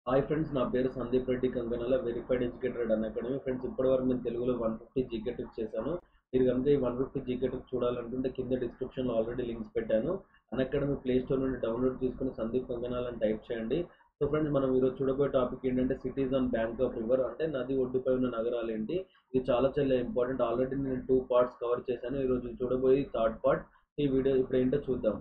hi friends నా పేరు Sandeep Reddy Kankanala verified educated Unacademy friends ఇప్పటివరకు నేను తెలుగులో వన్ ఫిఫ్టీ జీకే టిప్స్ చేశాను మీరు కనుక ఈ వన్ ఫిఫ్టీ జీకే టిప్స్ చూడాలనుకుంటే కింద డిస్క్రిప్షన్లో ఆల్రెడీ లింక్స్ పెట్టాను అన్ అకాడమీ ప్లే స్టోర్ నుండి డౌన్లోడ్ చేసుకుని సందీప్ కంకనాల అని టైప్ చేయండి సో ఫ్రెండ్స్ మనం ఈరోజు చూడబోయే టాపిక్ ఏంటంటే cities on bank of river అంటే నది ఒడ్డుపై ఉన్న నగరాలు ఏంటి ఇది చాలా చాలా ఇంపార్టెంట్ ఆల్రెడీ నేను టూ పార్ట్స్ కవర్ చేశాను ఈరోజు చూడబోయే థర్డ్ పార్ట్ ఈ వీడియో ఇప్పుడు ఏంటో చూద్దాం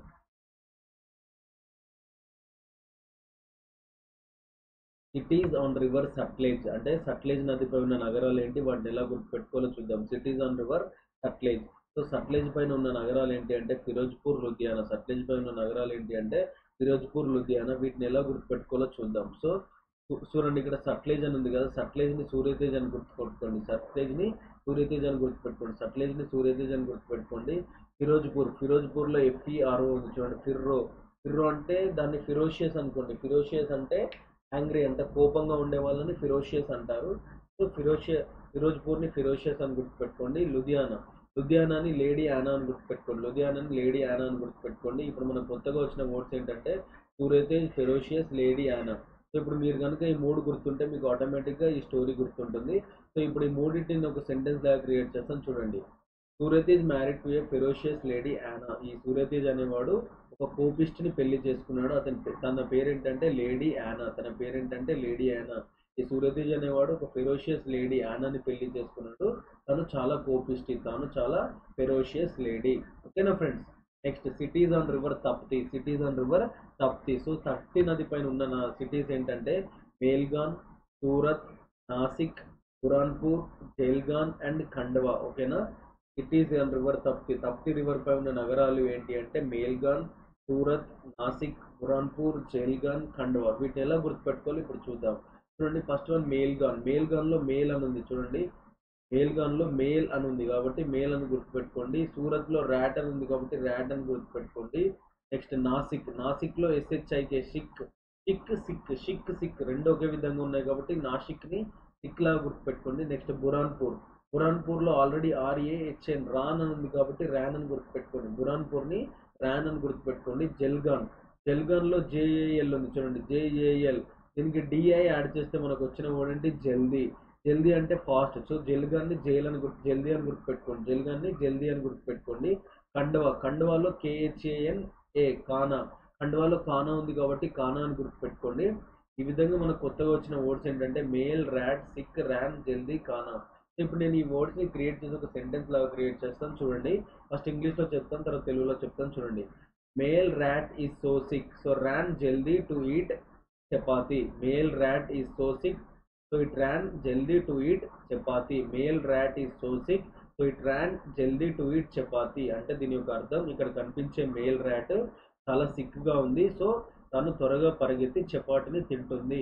సిటీస్ ఆన్ రివర్ సట్లేజ్ అంటే సట్లేజ్ నదిపై ఉన్న నగరాలు ఏంటి వాటిని ఎలా గుర్తుపెట్టుకోవాలో చూద్దాం cities on river Sutlej so Sutlej పైన ఉన్న నగరాలు ఏంటి అంటే ఫిరోజ్పూర్ లుధియానా సట్లేజ్ పైన ఉన్న నగరాలు ఏంటి అంటే ఫిరోజ్పూర్ లుధియానా వీటిని ఎలా గుర్తుపెట్టుకోవాలో చూద్దాం సో చూడండి ఇక్కడ సట్లేజ్ అని ఉంది కదా సట్లేజ్ని సూర్యతేజ్ అని గుర్తుపెట్టుకోండి సట్లేజ్ని సూర్యతేజ్ అని గుర్తుపెట్టుకోండి సట్లేజ్ని సూర్యతేజ్ అని గుర్తుపెట్టుకోండి ఫిరోజ్పూర్ ఫిరోజ్పూర్లో ఎఫ్ఈఆర్ఓ ఉంది చూడండి ఫిర్రో ఫిర్రో అంటే దాన్ని ఫిరోషియస్ అనుకోండి ఫిరోషియస్ అంటే యాంగ్రీ అంటే కోపంగా ఉండే వాళ్ళని ఫిరోషియస్ అంటారు సో ఫిరోషియ ఫిరోజ్పూర్ని ఫిరోషియస్ అని గుర్తుపెట్టుకోండి లుధియానా లుధియానాని లేడీ యానా అని గుర్తుపెట్టుకోండి లుధియానాని లేడీ యానా అని గుర్తుపెట్టుకోండి ఇప్పుడు మనకు కొత్తగా వచ్చిన వర్డ్స్ ఏంటంటే సూర్యతేజ్ ఫెరోషియస్ లేడీ యానా సో ఇప్పుడు మీరు కనుక ఈ మూడు గుర్తుంటే మీకు ఆటోమేటిక్గా ఈ స్టోరీ గుర్తుంటుంది సో ఇప్పుడు ఈ మూడింటిని ఒక సెంటెన్స్ లాగా క్రియేట్ చేస్తాను చూడండి Suryatej married to a ferocious lady యానా ఈ సూర్యతేజ్ అనేవాడు ఒక కోపిస్ట్ని పెళ్లి చేసుకున్నాడు అతని తన పేరేంటంటే లేడీ యానా తన పేరేంటంటే లేడీ యానా ఈ సూర్యతేజ్ అనేవాడు ఒక ఫెరోషియస్ లేడీ యానాని పెళ్లి చేసుకున్నాడు తను చాలా కోపిస్టి తాను చాలా ఫెరోషియస్ లేడీ ఓకేనా friends next cities on river Tapti cities on river Tapti so Tapti నది పైన ఉన్న సిటీస్ ఏంటంటే మేల్గాన్ సూరత్ నాసిక్ పురాన్పూర్ జైల్గాన్ అండ్ ఖండవా ఓకేనా cities on river Tapti Tapti river పై ఉన్న నగరాలు ఏంటి అంటే మేల్గాన్ సూరత్ నాసిక్ పురాన్పూర్ జైల్గాన్ ఖండవా వీటిని ఎలా గుర్తుపెట్టుకోవాలి ఇప్పుడు చూద్దాం చూడండి ఫస్ట్ వన్ మేల్గాన్ మేల్గాన్లో మేల్ అని ఉంది చూడండి మేల్గాన్లో మేల్ అని ఉంది కాబట్టి మేల్ అని గుర్తుపెట్టుకోండి సూరత్లో ర్యాట్ అని ఉంది కాబట్టి ర్యాట్ అని గుర్తుపెట్టుకోండి నెక్స్ట్ నాసిక్ నాసిక్లో ఎస్హెచ్ఐకే షిక్ షిక్ సిక్ షిక్ సిక్ రెండు ఒకే విధంగా ఉన్నాయి కాబట్టి నాసిక్ని సిక్ లాగా గుర్తుపెట్టుకోండి నెక్స్ట్ బురాన్పూర్ బురాన్పూర్లో ఆల్రెడీ ఆర్ఏహెచ్ఎన్ రాన్ అని ఉంది కాబట్టి ర్యాన్ అని గుర్తుపెట్టుకోండి బురాన్పూర్ని ర్యాన్ అని గుర్తుపెట్టుకోండి జల్గాన్ జల్గాన్లో జేఏఎల్ ఉంది చూడండి జేఏఎల్ దీనికి డిఐ యాడ్ చేస్తే మనకు వచ్చిన వర్డ్ ఏంటి జల్దీ జల్దీ అంటే ఫాస్ట్ సో జల్గాన్ని జైల్ అని గుర్తు జల్దీ అని గుర్తుపెట్టుకోండి జల్గాన్ని జల్దీ అని గుర్తుపెట్టుకోండి కండవా కండవాలో కేహెచ్ఏఎన్ ఏ కానా కండవాలో కానా ఉంది కాబట్టి కానా అని గుర్తుపెట్టుకోండి ఈ విధంగా మనకు కొత్తగా వచ్చిన వర్డ్స్ ఏంటంటే మేల్ ర్యాట్ సిక్ ర్యాన్ జల్దీ కానా ఇప్పుడు నేను ఈ వర్డ్స్ని క్రియేట్ చేసి ఒక సెంటెన్స్ లాగా క్రియేట్ చేస్తాను చూడండి ఫస్ట్ ఇంగ్లీష్లో చెప్తాను తర్వాత తెలుగులో చెప్తాను చూడండి male rat is so sick so ran జల్దీ to eat chapati male rat is so sick so it ran జల్దీ to eat chapati male rat is so sick so it ran జల్దీ టు ఈట్ చపాతి అంటే దీని యొక్క అర్థం ఇక్కడ కనిపించే మేల్ ర్యాట్ చాలా సిక్గా ఉంది సో తను త్వరగా పరిగెత్తి చపాతిని తింటుంది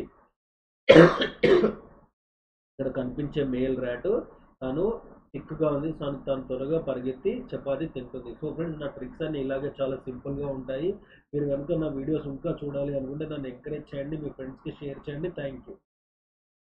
ఇక్కడ కనిపించే మేల్ ర్యాట్ తను థిక్గా ఉంది తను తను త్వరగా పరిగెత్తి చపాతి తింటుంది సో ఫ్రెండ్స్ నా ట్రిక్స్ అన్ని ఇలాగే చాలా సింపుల్గా ఉంటాయి మీరు కనుక నా వీడియోస్ ఇంకా చూడాలి అనుకుంటే నన్ను ఎంకరేజ్ చేయండి మీ ఫ్రెండ్స్కి షేర్ చేయండి థ్యాంక్ యూ